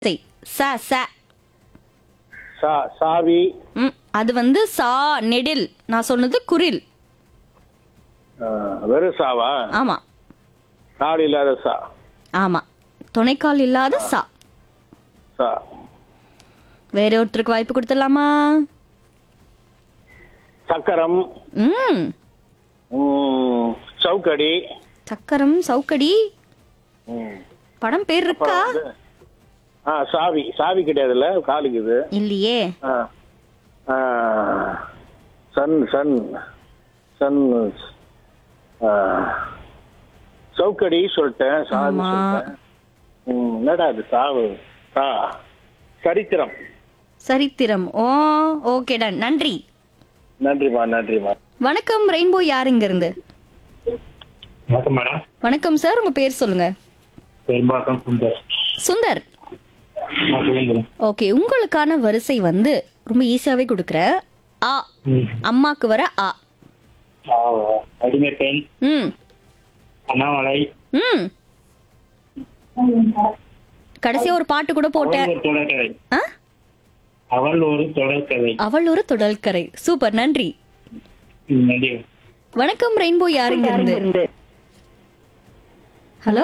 சை ச ச சா சாவி ம் அது வந்து சா நெடில் நான் சொன்னது குரில் அஹ், வெறும் சாவா ஆமா நாடு இல்லாத சா ஆமா துணைக்கால் இல்லாத சா சா வேற ஒருத்தருக்கு வாய்ப்பு கொடுத்துடலாமா சக்கரம் ம் ம், சவுக்கடி சக்கரம் சவுக்கடி ம். படம் பேர் இருக்கா அப்புறம் வந்து, ஆ சாவி சாவி கிடையாதுல்ல காலுக்கு இது இல்லையே ஆ. ஆ, சன் சன் சன் ஆ, சவுக்கடி சொல்லிட்டேன் சாவி ஆமா. சொல்லிட்டேன் ம், என்னடா அது சாவு சா சரித்திரம் சரித்திரம் ஓ ஓகே டன் நன்றி நன்றிம்மா நன்றிம்மா வணக்கம் ரெயின்போ யார் இங்க இருந்து வணக்கம் மேடம் வணக்கம் சார் உங்க பேர் சொல்லுங்க பெரும்பாக்கம் சுந்தர் சுந்தர் நான் சொல்லுங்க ஓகே உங்களுக்கான வரிசை வந்து ரொம்ப ஈஸியாவே கொடுக்குறேன் ஆ ம். அம்மாக்கு வர ஆ ஆ, அடிமை பெண் ம் அண்ணாமலை ம் கடைசியா ஒரு பாட்டு கூட போட்டேன் அவள் ஒரு தொடர்கதை ஆ? அவள் ஒரு தொடர்கதை அவள் ஒரு தொடல்கரை சூப்பர் நன்றி ம், நன்றி வணக்கம் ரெயின்போ யாருங்க இருந்து ஹலோ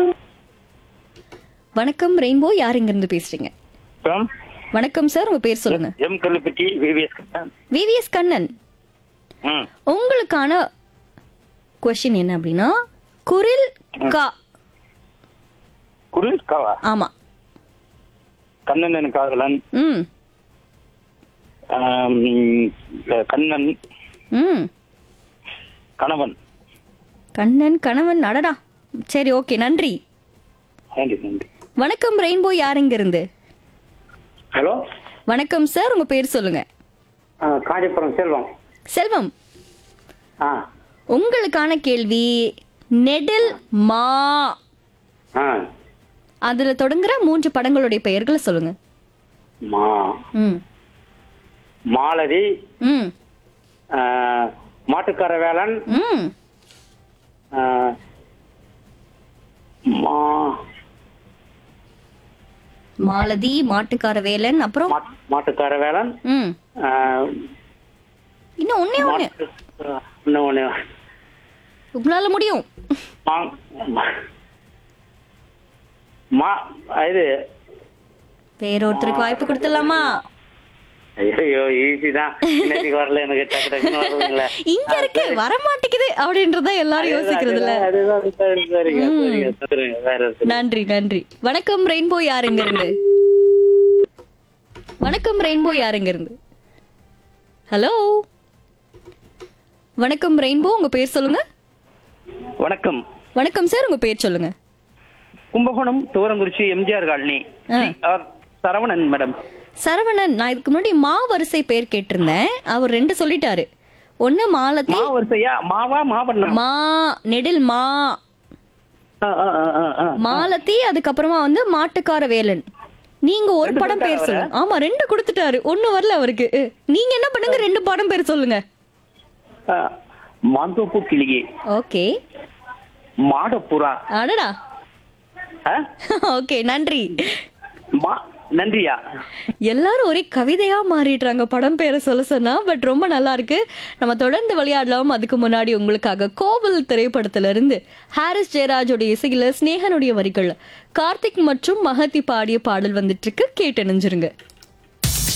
வணக்கம் ரெயின்போ யாருங்க இருந்து பேசுறீங்க வணக்கம் சார் உங்க பேர் சொல்லுங்க M Kalluppatti VVS VVS Kannan ம் உங்களுக்கான கொஸ்டின் என்ன அப்படின்னா குரில் கா குரு காவா ஆமா கண்ணன் காதலன் ம் ஆம், கண்ணன் ம் கணவன் கண்ணன் கணவன் அடடா சரி ஓகே நன்றி நன்றி நன்றி வணக்கம் ரெயின்போ யாருங்க இருந்து ஹலோ வணக்கம் சார் உங்க பேர் சொல்லுங்க ஆ, காஞ்சிபுரம் செல்வம் செல்வம் ஆ உங்களுக்கான கேள்வி நெடில் மா ஆ அதுல தொடங்குற மூன்று படங்களுடைய பெயர்களை சொல்லுங்க மா ம் மாலதி ம் ஆ, மாட்டுக்கார வேலன் ம் ஆ, மா மாலதி மாட்டுக்கார வேலன் அப்புறம் மாட்- மாட்டுக்கார வேலன் ம் ஆ, இன்னும் ஒன்னே ஒண்ணு மாட்டு- இன்னும் ஒண்ணு உங்களால முடியும் மா- மா இது வேற ஒருத்தருக்கு வாய்ப்பு கொடுத்துடலாமா ஐயோ ஈஸி தான் இன்னைக்கு வரல எனக்கு டக்கு டக்குன்னு வருதுங்களே இங்க இருக்கு வர மாட்டேங்குது அப்படின்றத எல்லாரும் யோசிக்கிறதுல அதுதான் சரி, சரிங்க சரிங்க சரிங்க வேற இருக்கு நன்றி நன்றி வணக்கம் ரெயின்போ யாருங்க இருந்து வணக்கம் ரெயின்போ யாருங்க இருந்து ஹலோ வணக்கம் ரெயின்போ உங்க பேர் சொல்லுங்க வணக்கம் வணக்கம் சார் உங்க பேர் சொல்லுங்க Kumbakonam Thuvarankurichi MGR colony A. C. R. Saravanan madam Saravanan நான் இதுக்கு முன்னாடி மா வரிசை பேர் கேட்டிருந்தேன் அவர் ரெண்டு சொல்லிட்டாரு ஒண்ணு மாலதி மா வரிசையா மாவா மாவண்ணம் மா நெடில் மா ஆ, ஆ, ஆ, ஆ, ஆ. மாலதி அதுக்கப்புறமா வந்து மாட்டுக்கார வேலன் நீங்க ஒரு ரெண்டு படம் பேர் சொல்லிட்டாரா சொல்லுங்க ஆமா ரெண்டு கொடுத்துட்டாரு ஒண்ணு வரல அவருக்கு நீங்க என்ன பண்ணுங்க ரெண்டு படம் பேர் சொல்லுங்க ஆ, மாந்தோப்பு கிளியே ஓகே மாடப்புறா அடடா ஆ? ஓகே நன்றி மா நன்றியா எல்லாரும் ஒரே கவிதையா மாறிடுறாங்க படம் பேரை சொல்ல சொன்னா பட் ரொம்ப நல்லா இருக்கு நம்ம தொடர்ந்து விளையாடலாம் அதுக்கு முன்னாடி உங்களுக்காக கோவில் திரைப்படத்துல இருந்து ஹாரிஸ் ஜெயராஜோட இசையில ஸ்னேகனுடைய வரிகள் கார்த்திக் மற்றும் மகதி பாடிய பாடல் வந்துட்டு இருக்கு கேட்டு நினைஞ்சிருங்க